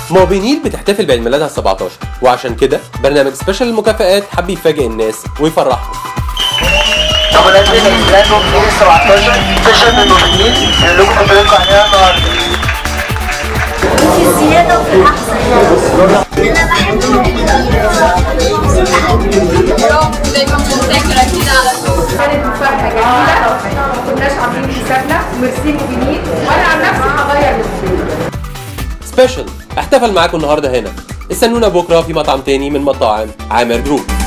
موبينيل بتحتفل بعيد ميلادها 17 وعشان كده برنامج سبيشال المكافآت حب يفاجئ الناس ويفرحهم بمناسبة عيد ميلاد موبينيل ال 17 سيشن من موبينيل اللي لكم كنت لكم عليها النهارده في الزيادة وفي الأحسن أنا بحب دايما مذاكرة كده على طول كانت مفاجأة جميلة ما كناش عاملين حسابنا ميرسي موبينيل وأنا عن نفسي هغير الفيلم سبيشال احتفل معاكم النهارده هنا استنونا بكره في مطعم تاني من مطاعم عامر جروب